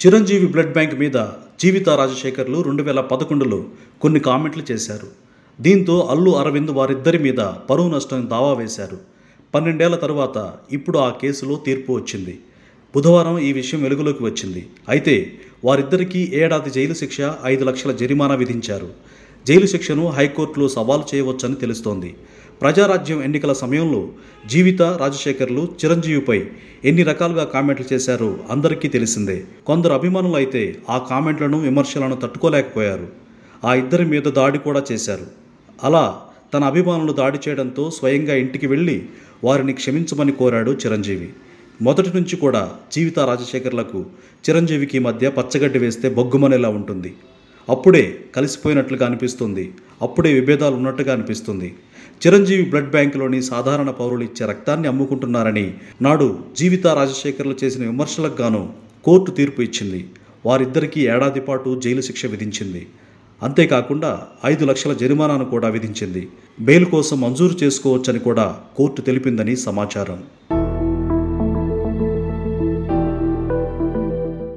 Chiranjeevi blood bank మీద జీవిత రాజశేఖర్లు రెండు వేల పదకొండులో కొన్ని కామెంట్లు చేశారు దీంతో అల్లు అరవింద్ వారిద్దరి మీద పరువు నష్టం దావా వేశారు పన్నెండేళ్ల తరువాత ఇప్పుడు ఆ కేసులో తీర్పు వచ్చింది బుధవారం ఈ విషయం వెలుగులోకి వచ్చింది అయితే వారిద్దరికీ ఏడాది జైలు శిక్ష ఐదు లక్షల జరిమానా విధించారు జైలు శిక్షను హైకోర్టులో సవాలు చేయవచ్చని తెలుస్తోంది ప్రజారాజ్యం ఎన్నికల సమయంలో జీవిత రాజశేఖర్లు చిరంజీవిపై ఎన్ని రకాలుగా కామెంట్లు చేశారో అందరికీ తెలిసిందే కొందరు అభిమానులు అయితే ఆ కామెంట్లను విమర్శలను తట్టుకోలేకపోయారు ఆ ఇద్దరి మీద దాడి కూడా చేశారు అలా తన అభిమానులు దాడి చేయడంతో స్వయంగా ఇంటికి వెళ్ళి వారిని క్షమించమని కోరాడు చిరంజీవి మొదటి నుంచి కూడా జీవిత రాజశేఖర్లకు చిరంజీవికి మధ్య పచ్చగడ్డి వేస్తే బొగ్గుమనేలా ఉంటుంది అప్పుడే కలిసిపోయినట్లుగా అనిపిస్తుంది అప్పుడే విభేదాలు ఉన్నట్టుగా అనిపిస్తుంది చిరంజీవి బ్లడ్ బ్యాంకులోని సాధారణ పౌరులు ఇచ్చే రక్తాన్ని అమ్ముకుంటున్నారని నాడు జీవిత రాజశేఖర్లు చేసిన విమర్శలకు గాను కోర్టు తీర్పు ఇచ్చింది వారిద్దరికీ ఏడాది పాటు జైలు శిక్ష విధించింది అంతేకాకుండా ఐదు లక్షల జరిమానాను కూడా విధించింది బెయిల్ కోసం మంజూరు చేసుకోవచ్చని కూడా కోర్టు తెలిపిందని సమాచారం